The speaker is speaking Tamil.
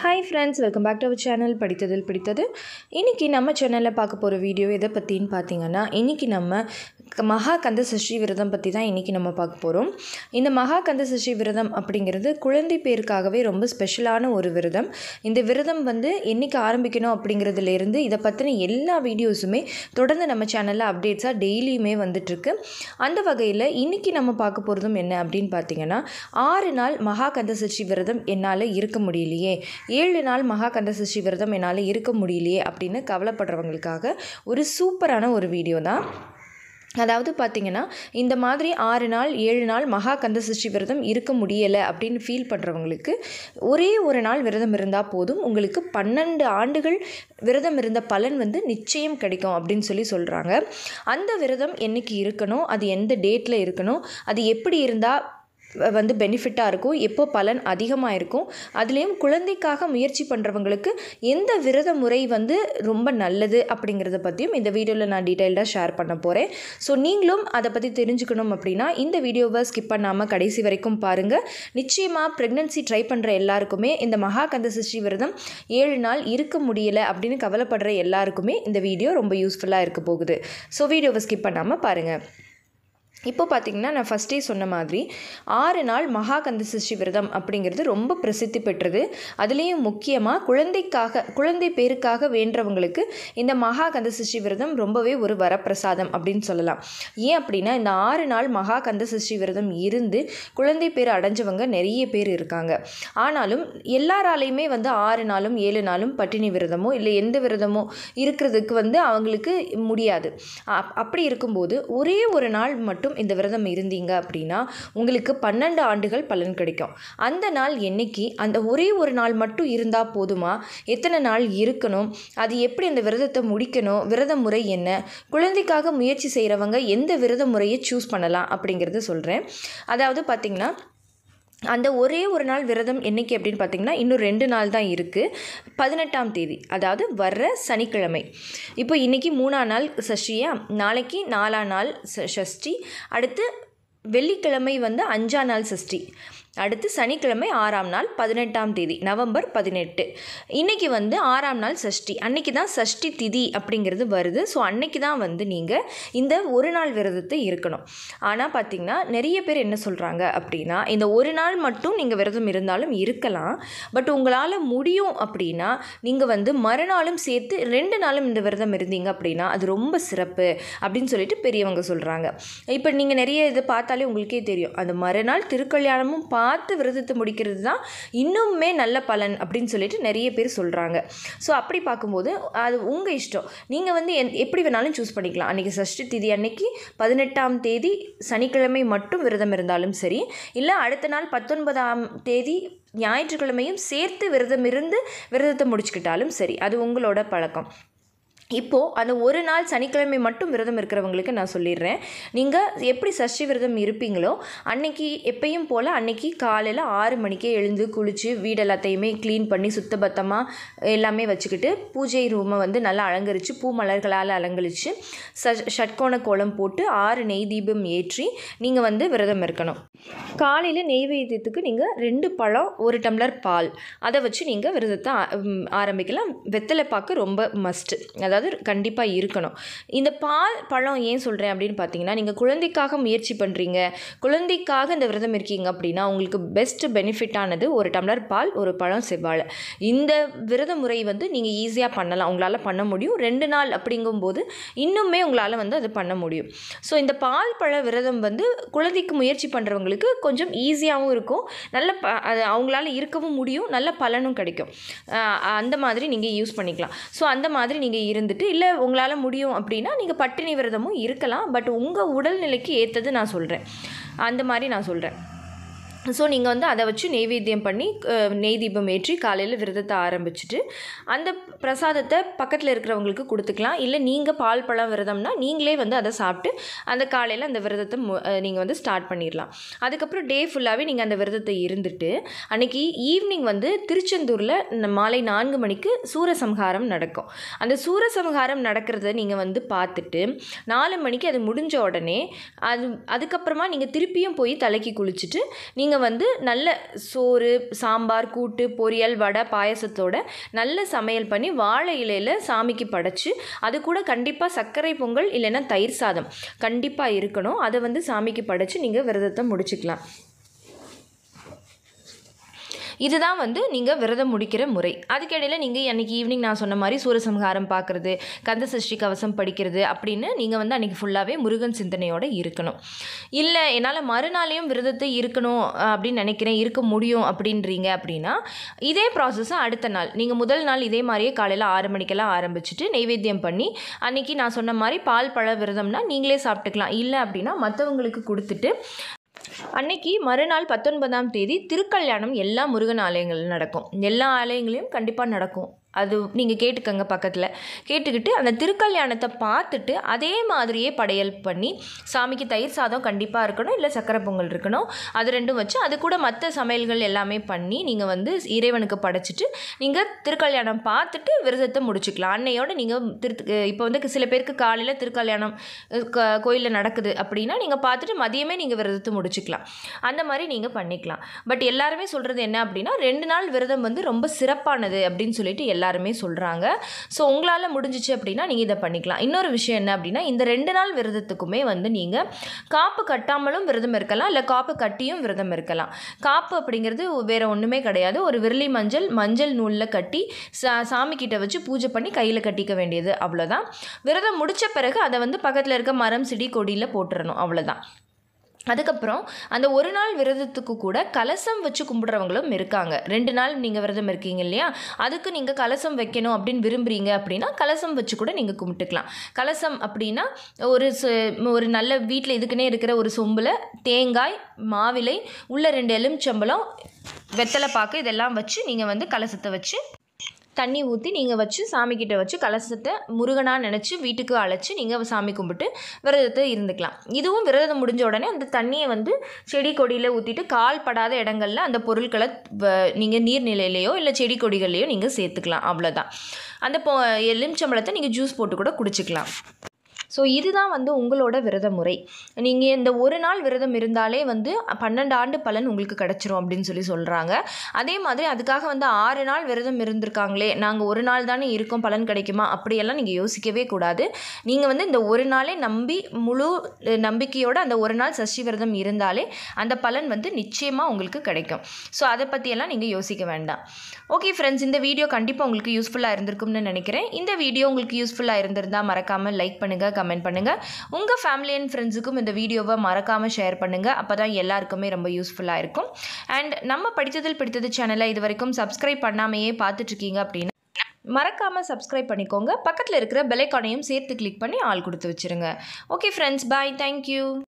hi friends welcome back to our channel படித்ததில் பிடித்தது இன்றைக்கி நம்ம சேனலில் பார்க்க போகிற வீடியோ எதை பற்றின்னு பார்த்தீங்கன்னா இன்றைக்கி நம்ம க- மகா கந்த சஷ்டி விரதம் பற்றி தான் இன்றைக்கி நம்ம பார்க்க போகிறோம் இந்த மகா கந்த சஷ்டி விரதம் அப்படிங்கிறது குழந்தை பேருக்காகவே ரொம்ப ஸ்பெஷலான ஒரு விரதம் இந்த விரதம் வந்து என்றைக்கு ஆரம்பிக்கணும் அப்படிங்கிறதுலேருந்து இதை பற்றின எல்லா வீடியோஸுமே தொடர்ந்து நம்ம சேனலில் அப்டேட்ஸாக டெய்லியுமே வந்துட்டுருக்கு அந்த வகையில் இன்றைக்கி நம்ம பார்க்க போகிறதும் என்ன அப்படின்னு பார்த்தீங்கன்னா ஆறு நாள் மகா கந்த சஷ்டி விரதம் என்னால் இருக்க முடியலையே ஏழு நாள் மகா கந்த சஷ்டி விரதம் என்னால் இருக்க முடியலையே அப்படின்னு கவலைப்படுறவங்களுக்காக ஒரு சூப்பரான ஒரு வீடியோ தான் அதாவது பார்த்தீங்கன்னா இந்த மாதிரி ஆறு நாள் ஏழு நாள் மகா கந்த சஷ்டி விரதம் இருக்க முடியலை அப்படின்னு ஃபீல் பண்ணுறவங்களுக்கு ஒரே ஒரு நாள் விரதம் இருந்தால் போதும் உங்களுக்கு பன்னெண்டு ஆண்டுகள் விரதம் இருந்த பலன் வந்து நிச்சயம் கிடைக்கும் அப்படின்னு சொல்லி சொல்கிறாங்க அந்த விரதம் என்னைக்கு இருக்கணும் அது எந்த டேட்டில் இருக்கணும் அது எப்படி இருந்தால் வந்து பெனிஃபிட்டாக இருக்கும் எப்போ பலன் அதிகமாக இருக்கும் அதுலேயும் குழந்தைக்காக முயற்சி பண்ணுறவங்களுக்கு எந்த விரத முறை வந்து ரொம்ப நல்லது அப்படிங்கிறத பற்றியும் இந்த வீடியோவில் நான் டீட்டெயில்டாக ஷேர் பண்ண போகிறேன் ஸோ நீங்களும் அதை பற்றி தெரிஞ்சுக்கணும் அப்படின்னா இந்த வீடியோவை ஸ்கிப் பண்ணாமல் கடைசி வரைக்கும் பாருங்கள் நிச்சயமாக ப்ரெக்னன்சி ட்ரை பண்ணுற எல்லாருக்குமே இந்த மகா கந்த சஷ்டி விரதம் ஏழு நாள் இருக்க முடியலை அப்படின்னு கவலைப்படுற எல்லாருக்குமே இந்த வீடியோ ரொம்ப யூஸ்ஃபுல்லாக இருக்க போகுது ஸோ வீடியோவை ஸ்கிப் பண்ணாமல் பாருங்கள் இப்போ பார்த்தீங்கன்னா நான் ஃபஸ்ட்டே சொன்ன மாதிரி ஆறு நாள் மகா கந்த சஷ்டி விரதம் அப்படிங்கிறது ரொம்ப பிரசித்தி பெற்றது அதுலேயும் முக்கியமாக குழந்தைக்காக குழந்தை பேருக்காக வேண்டவங்களுக்கு இந்த மகா கந்த சஷ்டி விரதம் ரொம்பவே ஒரு வரப்பிரசாதம் அப்படின்னு சொல்லலாம் ஏன் அப்படின்னா இந்த ஆறு நாள் மகா கந்த சஷ்டி விரதம் இருந்து குழந்தை பேர் அடைஞ்சவங்க நிறைய பேர் இருக்காங்க ஆனாலும் எல்லாராலையுமே வந்து ஆறு நாளும் ஏழு நாளும் பட்டினி விரதமோ இல்லை எந்த விரதமோ இருக்கிறதுக்கு வந்து அவங்களுக்கு முடியாது அப்- அப்படி இருக்கும்போது ஒரே ஒரு நாள் மட்டும் இந்த விரதம் இருந்தீங்க அப்படின்னா உங்களுக்கு பன்னெண்டு ஆண்டுகள் பலன் கிடைக்கும் அந்த நாள் என்னைக்கு அந்த ஒரே ஒரு நாள் மட்டும் இருந்தால் போதுமா எத்தனை நாள் இருக்கணும் அது எப்படி அந்த விரதத்தை முடிக்கணும் விரத முறை என்ன குழந்தைக்காக முயற்சி செய்கிறவங்க எந்த விரத முறையை சூஸ் பண்ணலாம் அப்படிங்கிறத சொல்கிறேன் அதாவது பார்த்திங்கன்னா அந்த ஒரே ஒரு நாள் விரதம் என்னைக்கு அப்படின்னு பார்த்தீங்கன்னா இன்னும் ரெண்டு நாள் தான் இருக்குது பதினெட்டாம் தேதி அதாவது வர்ற சனிக்கிழமை இப்போ இன்றைக்கி மூணாம் நாள் சஷ்டியா நாளைக்கு நாலாம் நாள் ச- சஷ்டி அடுத்து வெள்ளிக்கிழமை வந்து அஞ்சாம் நாள் சஷ்டி அடுத்து சனிக்கிழமை ஆறாம் நாள் பதினெட்டாம் தேதி நவம்பர் பதினெட்டு இன்றைக்கி வந்து ஆறாம் நாள் சஷ்டி அன்னைக்கு தான் சஷ்டி திதி அப்படிங்கிறது வருது ஸோ அன்னைக்கு தான் வந்து நீங்கள் இந்த ஒரு நாள் விரதத்தை இருக்கணும் ஆனால் பார்த்தீங்கன்னா நிறைய பேர் என்ன சொல்கிறாங்க அப்படின்னா இந்த ஒரு நாள் மட்டும் நீங்கள் விரதம் இருந்தாலும் இருக்கலாம் பட் உங்களால் முடியும் அப்படின்னா நீங்கள் வந்து மறுநாளும் சேர்த்து ரெண்டு நாளும் இந்த விரதம் இருந்தீங்க அப்படின்னா அது ரொம்ப சிறப்பு அப்படின்னு சொல்லிட்டு பெரியவங்க சொல்கிறாங்க இப்போ நீங்கள் நிறைய இது பார்த்தாலே உங்களுக்கே தெரியும் அந்த மறுநாள் திருக்கல்யாணமும் பார்த்து விரதத்தை முடிக்கிறது தான் இன்னுமே நல்ல பலன் அப்படின்னு சொல்லிட்டு நிறைய பேர் சொல்கிறாங்க ஸோ அப்படி பார்க்கும்போது அது உங்கள் இஷ்டம் நீங்கள் வந்து எந் எப்படி வேணாலும் சூஸ் பண்ணிக்கலாம் அன்றைக்கி சஷ்டி திதி அன்னைக்கு பதினெட்டாம் தேதி சனிக்கிழமை மட்டும் விரதம் இருந்தாலும் சரி இல்லை அடுத்த நாள் பத்தொன்பதாம் தேதி ஞாயிற்றுக்கிழமையும் சேர்த்து விரதம் இருந்து விரதத்தை முடிச்சுக்கிட்டாலும் சரி அது உங்களோட பழக்கம் இப்போது அந்த ஒரு நாள் சனிக்கிழமை மட்டும் விரதம் இருக்கிறவங்களுக்கு நான் சொல்லிடுறேன் நீங்கள் எப்படி சஷ்டி விரதம் இருப்பீங்களோ அன்னைக்கு எப்பயும் போல் அன்னைக்கு காலையில் ஆறு மணிக்கே எழுந்து குளித்து வீடு எல்லாத்தையுமே க்ளீன் பண்ணி சுத்தபத்தமாக எல்லாமே வச்சுக்கிட்டு பூஜை ரூமை வந்து நல்லா அலங்கரித்து பூ மலர்களால் அலங்கரித்து ச ஷட்கோண கோலம் போட்டு ஆறு நெய் தீபம் ஏற்றி நீங்கள் வந்து விரதம் இருக்கணும் காலையில் நெய்வேத்தியத்துக்கு நீங்கள் ரெண்டு பழம் ஒரு டம்ளர் பால் அதை வச்சு நீங்கள் விரதத்தை ஆ- ம், ஆரம்பிக்கலாம் வெத்தலை பாக்கு ரொம்ப மஸ்ட்டு அதாவது கண்டிப்பாக இருக்கணும் இந்த பால் பழம் ஏன் சொல்கிறேன் அப்படின்னு பார்த்தீங்கன்னா நீங்கள் குழந்தைக்காக முயற்சி பண்ணுறீங்க குழந்தைக்காக இந்த விரதம் இருக்கீங்க அப்படின்னா உங்களுக்கு பெஸ்ட் பெனிஃபிட்டானது ஒரு டம்ளர் பால் ஒரு பழம் செவ்வாழை இந்த விரத முறை வந்து நீங்கள் ஈஸியாக பண்ணலாம் உங்களால் பண்ண முடியும் ரெண்டு நாள் அப்படிங்கும்போது இன்னுமே உங்களால் வந்து அது பண்ண முடியும் ஸோ இந்த பால் பழ விரதம் வந்து குழந்தைக்கு முயற்சி பண்ணுறவங்களுக்கு கொஞ்சம் ஈஸியாகவும் இருக்கும் நல்ல ப அது அவங்களால இருக்கவும் முடியும் நல்ல பலனும் கிடைக்கும் ஆஹ் அந்த மாதிரி நீங்கள் யூஸ் பண்ணிக்கலாம் ஸோ அந்த மாதிரி நீங்கள் இருந்துட்டு இல்லை உங்களால் முடியும் அப்படின்னா நீங்கள் பட்டினி விரதமும் இருக்கலாம் பட் உங்கள் உடல்நிலைக்கு ஏற்றது நான் சொல்கிறேன் அந்த மாதிரி நான் சொல்கிறேன் ஸோ நீங்கள் வந்து அதை வச்சு நெய்வேத்தியம் பண்ணி அஹ், நெய் தீபம் ஏற்றி காலையில் விரதத்தை ஆரம்பிச்சுட்டு அந்த பிரசாதத்தை பக்கத்தில் இருக்கிறவங்களுக்கு கொடுத்துக்கலாம் இல்லை நீங்கள் பால் பழம் விரதம்னா நீங்களே வந்து அதை சாப்பிட்டு அந்த காலையில் அந்த விரதத்தை நீங்கள் வந்து ஸ்டார்ட் பண்ணிடலாம் அதுக்கப்புறம் டே ஃபுல்லாகவே நீங்கள் அந்த விரதத்தை இருந்துட்டு அன்னைக்கு ஈவினிங் வந்து திருச்செந்தூரில் ந- மாலை நான்கு மணிக்கு சூரசம்ஹாரம் நடக்கும் அந்த சூரசம்ஹாரம் நடக்கிறத நீங்கள் வந்து பார்த்துட்டு நாலு மணிக்கு அது முடிஞ்ச உடனே அது அதுக்கப்புறமா நீங்கள் திருப்பியும் போய் தலைக்கு குளிச்சுட்டு நீங்கள் நீங்கள் வந்து நல்ல சோறு சாம்பார் கூட்டு பொரியல் வடை பாயசத்தோட நல்ல சமையல் பண்ணி வாழை இலையில் சாமிக்கு படைச்சு அது கூட கண்டிப்பாக சர்க்கரை பொங்கல் இல்லைன்னா தயிர் சாதம் கண்டிப்பாக இருக்கணும் அதை வந்து சாமிக்கு படைச்சு நீங்கள் விரதத்தை முடிச்சுக்கலாம் இதுதான் வந்து நீங்கள் விரதம் முடிக்கிற முறை அதுக்கிடையில் நீங்கள் அன்றைக்கி ஈவினிங் நான் சொன்ன மாதிரி சூரசம்ஹாரம் பார்க்குறது கந்த சஷ்டி கவசம் படிக்கிறது அப்படின்னு நீங்கள் வந்து அன்றைக்கி ஃபுல்லாகவே முருகன் சிந்தனையோடு இருக்கணும் இல்லை என்னால் மறுநாளையும் விரதத்தை இருக்கணும் அஹ், அப்படின்னு நினைக்கிறேன் இருக்க முடியும் அப்படின்றீங்க அப்படின்னா இதே ப்ராசஸை அடுத்த நாள் நீங்கள் முதல் நாள் இதே மாதிரியே காலையில் ஆறு மணிக்கெல்லாம் ஆரம்பிச்சுட்டு நெய்வேத்தியம் பண்ணி அன்றைக்கி நான் சொன்ன மாதிரி பால் பழ விரதம்னா நீங்களே சாப்பிட்டுக்கலாம் இல்லை அப்படின்னா மற்றவங்களுக்கு கொடுத்துட்டு அன்னைக்கு மறுநாள் பத்தொன்பதாம் தேதி திருக்கல்யாணம் எல்லா முருகன் ஆலயங்களிலும் நடக்கும் எல்லா ஆலயங்களையும் கண்டிப்பாக நடக்கும் அது நீங்கள் கேட்டுக்கங்க பக்கத்தில் கேட்டுக்கிட்டு அந்த திருக்கல்யாணத்தை பார்த்துட்டு அதே மாதிரியே படையல் பண்ணி சாமிக்கு தயிர் சாதம் கண்டிப்பாக இருக்கணும் இல்லை சக்கரை பொங்கல் இருக்கணும் அது ரெண்டும் வச்சு அது கூட மற்ற சமையல்கள் எல்லாமே பண்ணி நீங்கள் வந்து இறைவனுக்கு படைச்சிட்டு நீங்கள் திருக்கல்யாணம் பார்த்துட்டு விரதத்தை முடிச்சுக்கலாம் அன்னையோட நீங்கள் திரு இப்போ வந்து சில பேருக்கு காலையில் திருக்கல்யாணம் கோயிலில் நடக்குது அப்படின்னா நீங்கள் பார்த்துட்டு மதியமே நீங்கள் விரதத்தை முடிச்சுக்கலாம் அந்த மாதிரி நீங்கள் பண்ணிக்கலாம் பட் எல்லாருமே சொல்கிறது என்ன அப்படின்னா ரெண்டு நாள் விரதம் வந்து ரொம்ப சிறப்பானது அப்படின்னு சொல்லிட்டு எல்லாருமே சொல்கிறாங்க ஸோ உங்களால் முடிஞ்சிச்சு அப்படின்னா நீங்கள் இதை பண்ணிக்கலாம் இன்னொரு விஷயம் என்ன அப்படின்னா இந்த ரெண்டு நாள் விரதத்துக்குமே வந்து நீங்கள் காப்பு கட்டாமலும் விரதம் இருக்கலாம் இல்லை காப்பு கட்டியும் விரதம் இருக்கலாம் காப்பு அப்படிங்கிறது வேற ஒன்றுமே கிடையாது ஒரு விரலி மஞ்சள் மஞ்சள் நூலில் கட்டி சா சாமி கிட்ட வச்சு பூஜை பண்ணி கையில் கட்டிக்க வேண்டியது அவ்வளோதான் விரதம் முடிச்ச பிறகு அதை வந்து பக்கத்தில் இருக்க மரம் செடி கொடியில் போட்டுறணும் அவ்வளோதான் அதுக்கப்புறம் அந்த ஒரு நாள் விரதத்துக்கு கூட கலசம் வச்சு கும்பிட்றவங்களும் இருக்காங்க ரெண்டு நாள் நீங்கள் விரதம் இருக்கீங்க இல்லையா அதுக்கு நீங்கள் கலசம் வைக்கணும் அப்படின்னு விரும்புகிறீங்க அப்படின்னா கலசம் வச்சு கூட நீங்கள் கும்பிட்டுக்கலாம் கலசம் அப்படின்னா ஒரு ச- ஒரு நல்ல வீட்டில் இதுக்குன்னே இருக்கிற ஒரு சொம்பில் தேங்காய் மாவிலை உள்ள ரெண்டு எலுமிச்சம்பழம் வெத்தலை பாக்கு இதெல்லாம் வச்சு நீங்கள் வந்து கலசத்தை வச்சு தண்ணி ஊற்றி நீங்கள் வச்சு சாமிக்கிட்ட வச்சு கலசத்தை முருகனாக நினச்சி வீட்டுக்கு அழைச்சி நீங்கள் சாமி கும்பிட்டு விரதத்தை இருந்துக்கலாம் இதுவும் விரதம் முடிஞ்ச உடனே அந்த தண்ணியை வந்து செடி கொடியில் ஊற்றிட்டு கால் படாத இடங்கள்ல அந்த பொருட்களை நீங்கள் நீர்நிலையிலையோ இல்லை செடி கொடிகள்லையோ நீங்கள் சேர்த்துக்கலாம் அவ்வளோதான் அந்த பொ எலுமிச்சம்பழத்தை நீங்கள் ஜூஸ் போட்டு கூட குடிச்சிக்கலாம் ஸோ இதுதான் வந்து உங்களோட விரத முறை நீங்கள் இந்த ஒரு நாள் விரதம் இருந்தாலே வந்து பன்னெண்டு ஆண்டு பலன் உங்களுக்கு கிடச்சிரும் அப்படின்னு சொல்லி சொல்கிறாங்க அதே மாதிரி அதுக்காக வந்து ஆறு நாள் விரதம் இருந்திருக்காங்களே நாங்கள் ஒரு நாள் தானே இருக்கோம் பலன் கிடைக்குமா அப்படியெல்லாம் நீங்கள் யோசிக்கவே கூடாது நீங்கள் வந்து இந்த ஒரு நாளே நம்பி முழு அஹ், நம்பிக்கையோட அந்த ஒரு நாள் சஷ்டி விரதம் இருந்தாலே அந்த பலன் வந்து நிச்சயமாக உங்களுக்கு கிடைக்கும் ஸோ அதை பற்றியெல்லாம் நீங்கள் யோசிக்க வேண்டாம் ஓகே ஃப்ரெண்ட்ஸ் இந்த வீடியோ கண்டிப்பாக உங்களுக்கு யூஸ்ஃபுல்லாக இருந்திருக்கும்னு நினைக்கிறேன் இந்த வீடியோ உங்களுக்கு யூஸ்ஃபுல்லாக இருந்திருந்தால் மறக்காமல் லைக் பண்ணுங்கள் கமெண்ட் பண்ணுங்கள் உங்கள் ஃபேமிலி அண்ட் ஃப்ரெண்ட்ஸுக்கும் இந்த வீடியோவை மறக்காமல் ஷேர் பண்ணுங்கள் அப்போ தான் எல்லாருக்குமே ரொம்ப யூஸ்ஃபுல்லாக இருக்கும் அண்ட் நம்ம படித்ததில் பிடித்தது சேனலை இது வரைக்கும் சப்ஸ்கிரைப் பண்ணாமையே பார்த்துட்ருக்கீங்க அப்படின்னா மறக்காமல் சப்ஸ்கிரைப் பண்ணிக்கோங்க பக்கத்தில் இருக்கிற பெலைக்கானையும் சேர்த்து கிளிக் பண்ணி ஆள் கொடுத்து வச்சுருங்க ஓகே ஃப்ரெண்ட்ஸ் பாய் தேங்க்யூ